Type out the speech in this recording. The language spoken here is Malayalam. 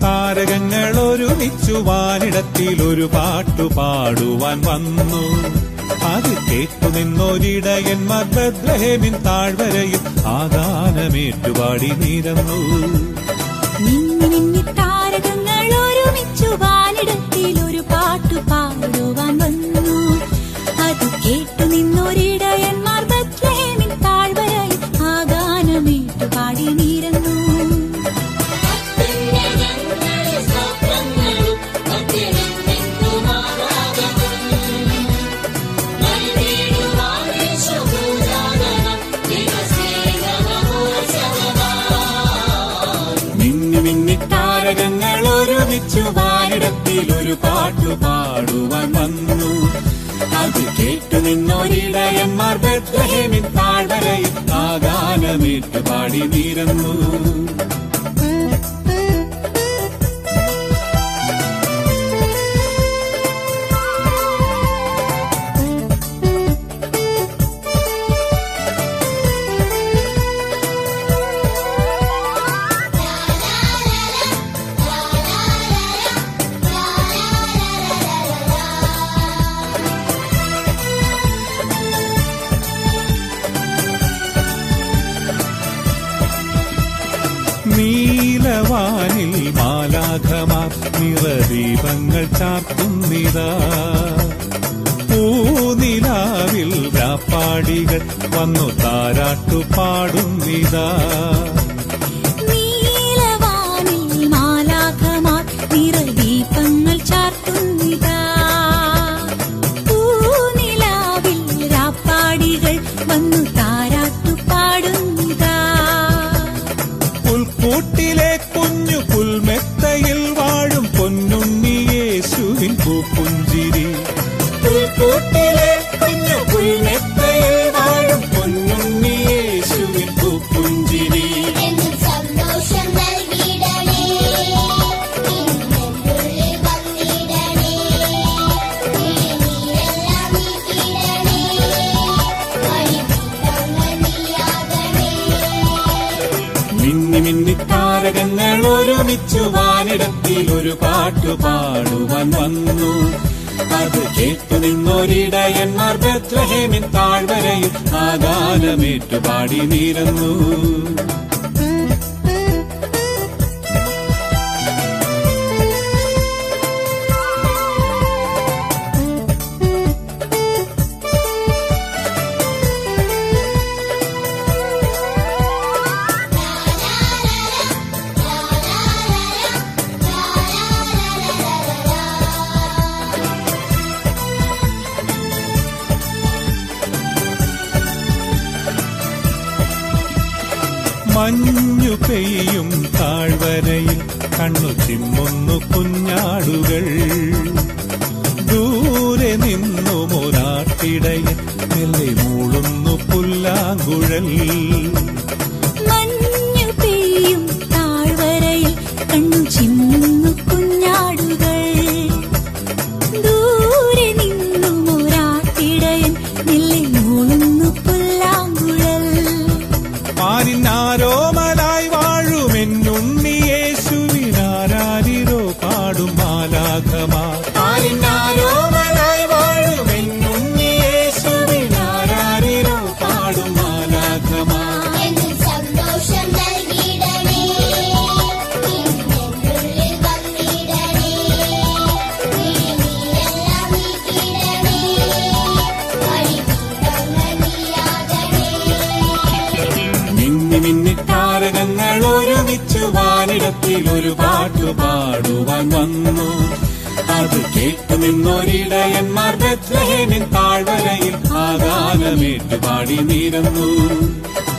താരകങ്ങൾ ഒരുമിച്ചു വാനിടത്തിൽ ഒരു പാട്ടു പാടുവാൻ വന്നു അത് കേട്ടു നിന്നൊരിടയന്മാർ ബദ്രഹേമിൻ താഴ്വരയിൽ ആഗാനമേറ്റുപാടി നിരന്നു മിന്നി മിന്നി താരകങ്ങൾ ഒരുമിച്ചു വാനിടത്തിൽ ഒരു പാട്ടു പാടുവാൻ വന്നു അത് കേട്ടു നിന്നൊരിടയന്മാർ ബത്ലഹേമിൻ താഴ്വരയിൽ ആ ഗാനമേറ്റു പാടി നിരന്നു മിന്നി മിന്നി താരകങ്ങൾ ഒരുമിച്ചു വാനിടത്തിൽ ഒരു പാട്ടു പാടുവാൻ വന്നു അത് കേട്ടു നിന്നൊരിടയന്മാർ ബദ്രഹേമിൻ താഴ്വരയിൽ ആഗാനമേറ്റു പാടി നിരന്നു നീലവാനിൽ മാലാഖമാർ നിറദീപങ്ങൾ ചാർത്തുന്നിതാ പൂനിലാവിൽ വ്യാപ്പാടികൾ വന്നു താരാട്ടു പാടുന്നിതാ നീലവാനിൽ മാലാഖമാർ നിറദീപങ്ങൾ ചാർത്തുന്നിതാ പൂനിലാവിൽ രാപ്പാടികൾ വന്നു താരാട്ടു പാടുന്നിതാ പുൽക്കൂട്ടിലെ കുഞ്ഞു പുൽമെത്തയിൽ വാഴും പൊന്നുണ്ണി യേശുവിൻ പൂപ്പുഞ്ചിരി പുൽക്കൂട്ടിലെ കുഞ്ഞു പുൽമെത്തയിൽ വാഴും പൊന്നുണ്ണി യേശുവിൻ പൂപ്പുഞ്ചിരി എന്നും സന്തോഷം നൽകിടണേ ഇന്നുള്ളിൽ വന്നിടണേ നീരെല്ലാം നീക്കിടണേ വഴിവിടങ്ങൾ നീയാകണേ മിന്നി മിന്നി താരകങ്ങൾ ഒരുമിച്ചു വാനിടത്തിൽ ഒരു പാട്ടു പാടുവാൻ വന്നു അത് കേട്ടു നിന്നൊരിടയന്മാർ ബത്ലഹേമിൻ താഴ്വരയിൽ ആഗാനമേറ്റു പാടി നിരന്നു മഞ്ഞു പെയ്യും താഴ്വരയിൽ കണ്ണു ചിമ്മുന്നു കുഞ്ഞാടുകൾ ദൂരെ നിന്നും ഒരാട്ടിടയൻ മെല്ലെ മൂളുന്നു പുല്ലാങ്കുഴൽ മഞ്ഞു പെയ്യും താഴ്വരയിൽ കണ്ണു ചിമ്മുന്നു കുഞ്ഞാടുകൾ ദൂരെ നിന്നും ഒരാട്ടിടയൻ മെല്ലെ മൂളുന്നു പുല്ലാങ്കുഴൽ പാരിനാരോമലായി വാഴുമെന്നുണ്ണി യേശുവിനാരാരിരോ പാടും മാലാഖമാ പാരിനാരോമലായി വാഴുമെന്നുണ്ണി യേശുവിനാരാരിരോ പാടും മാലാഖമാ എന്നും സന്തോഷം നൽകിടണേ ഇന്നുള്ളിൽ വന്നിടണേ നീരെല്ലാം നീക്കിടണേ വഴിവിടങ്ങൾ നീയാകണേ മിന്നി മിന്നി താരകങ്ങൾ ഒരുമിച്ചു വാനിടത്തിൽ ഒരു പാട്ടു പാടുവാൻ വന്നു അത് കേട്ടു നിന്നൊരിടയന്മാർ ബത്ലഹേമിൻ താഴ്വരയിൽ ആഗാനമേറ്റു പാടി നിരന്നു